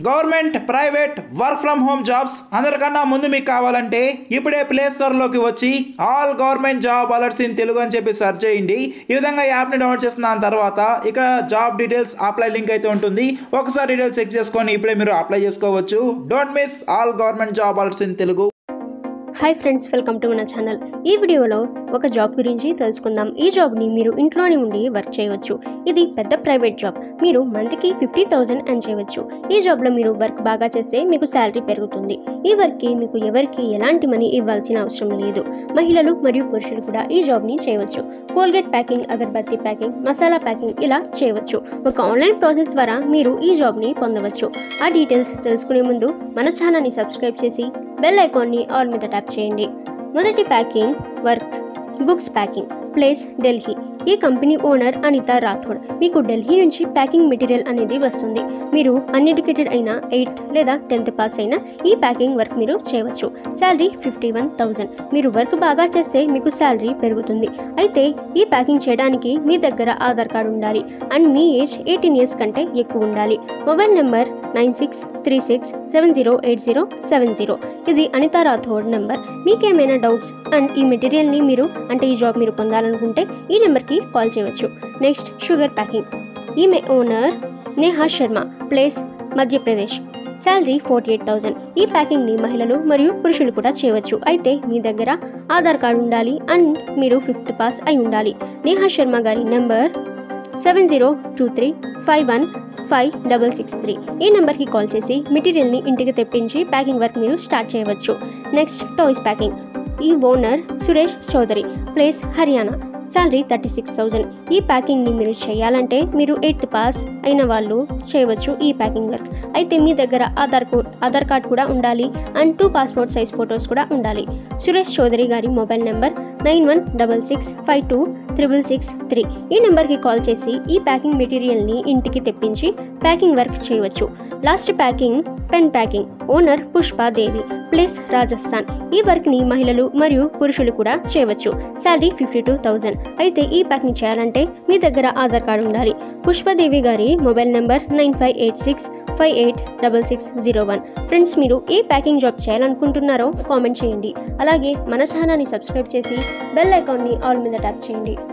government private work from home jobs అందరికన్నా ముందు మీకు కావాలంటే ఇప్పుడే ప్లే స్టోర్లోకి వచ్చి all government job alerts in Telugu అని చెప్పి సెర్చ్ చేయండి ఈ విధంగా యాప్ని డౌన్లోడ్ చేసిన తర్వాత ఇక్కడ జాబ్ డీటెయిల్స్ అప్లై లింక్ అయితే ఉంటుంది ఒకసారి డీటెయిల్స్ చెక్ చేసుకొని ఇప్పుడే మీరు అప్లై చేసుకోవచ్చు don't miss all government job alerts in Telugu hi friends welcome to మన ఛానల్ ఈ వీడియోలో ఒక జాబ్ గురించి తెలుసుకుందాం ఈ జాబ్ని మీరు ఇంట్లోనే ఉండి వర్క్ చేయవచ్చు ఇది పెద్ద ప్రైవేట్ జాబ్ మీరు మంత్కి ఫిఫ్టీ థౌజండ్ ఎర్న్ చేయవచ్చు ఈ జాబ్లో మీరు వర్క్ బాగా చేస్తే మీకు శాలరీ పెరుగుతుంది ఈ వర్క్కి మీకు ఎవరికి ఎలాంటి మనీ ఇవ్వాల్సిన అవసరం లేదు మహిళలు మరియు పురుషులు కూడా ఈ జాబ్ని చేయవచ్చు Colgate packing agarbatti packing masala packing ఇలా చేయవచ్చు ఒక ఆన్లైన్ ప్రాసెస్ ద్వారా మీరు ఈ జాబ్ని పొందవచ్చు ఆ డీటెయిల్స్ తెలుసుకునే ముందు మన ఛానల్ని సబ్స్క్రైబ్ చేసి బెల్ ఐకాన్ని ఆల్ మీద ట్యాప్ చేయండి మొదటి packing work books packing place Delhi ఈ కంపెనీ ఓనర్ అనిత రాథోడ్ మీకు ఢిల్లీ నుంచి ప్యాకింగ్ మెటీరియల్ అనేది వస్తుంది మీరు అన్ఎడ్యుకేటెడ్ అయినా ఎయిత్ లేదా టెన్త్ పాస్ అయినా ఈ ప్యాకింగ్ వర్క్ మీరు చేయవచ్చు శాలరీ ఫిఫ్టీ వన్ థౌజండ్ మీరు వర్క్ బాగా చేస్తే మీకు శాలరీ పెరుగుతుంది అయితే ఈ ప్యాకింగ్ చేయడానికి మీ దగ్గర ఆధార్ కార్డు ఉండాలి అండ్ మీ ఏజ్ ఎయిటీన్ ఇయర్స్ కంటే ఎక్కువ ఉండాలి mobile number nine six three six seven zero eight zero seven zero ఇది అనిత రాథోడ్ నెంబర్ మీకేమైనా డౌట్స్ అండ్ ఈ మెటీరియల్ని మీరు అంటే ఈ జాబ్ మీరు పొందాలనుకుంటే ఈ నెంబర్కి కాల్ చేయవచ్చు నెక్స్ట్ షుగర్ ప్యాకింగ్ ఈమె owner Neha Sharma place Madhya Pradesh salary forty eight thousand ఈ ప్యాకింగ్ని మహిళలు మరియు పురుషులు కూడా చేయవచ్చు అయితే మీ దగ్గర ఆధార్ కార్డు ఉండాలి అండ్ మీరు ఫిఫ్త్ పాస్ అయి ఉండాలి నేహా శర్మ గారి number seven zero two three five one five double six three ఈ నెంబర్కి కాల్ చేసి మెటీరియల్ని ఇంటికి తెప్పించి ప్యాకింగ్ వర్క్ మీరు స్టార్ట్ చేయవచ్చు నెక్స్ట్ టాయ్స్ ప్యాకింగ్ ఈ owner Suresh Chaudhary place Haryana salary thirty six thousand ఈ ప్యాకింగ్ని మీరు చేయాలంటే మీరు ఎయిత్ పాస్ అయిన వాళ్ళు చేయవచ్చు ఈ ప్యాకింగ్ వర్క్ అయితే మీ దగ్గర ఆధార్ కో ఆధార్ కార్డ్ కూడా ఉండాలి and two passport size photos కూడా ఉండాలి సురేష్ చౌదరి గారి mobile number nine one double six five two triple six three ఈ నెంబర్కి కాల్ చేసి ఈ ప్యాకింగ్ మెటీరియల్ని ఇంటికి తెప్పించి ప్యాకింగ్ వర్క్ చేయవచ్చు last packing pen packing owner Pushpa Devi place Rajasthan ఈ వర్క్ని మహిళలు మరియు పురుషులు కూడా చేయవచ్చు శాలరీ ఫిఫ్టీ టూ థౌజండ్ అయితే ఈ ప్యాకింగ్ చేయాలంటే మీ దగ్గర ఆధార్ కార్డు ఉండాలి పుష్పాదేవి గారి mobile number nine five eight six five eight double six zero one friends మీరు ఏ ప్యాకింగ్ జాబ్ చేయాలనుకుంటున్నారో కామెంట్ చేయండి అలాగే మన ఛానల్ని సబ్స్క్రైబ్ చేసి బెల్ ఐకాన్ని ఆల్ మీద ట్యాప్ చేయండి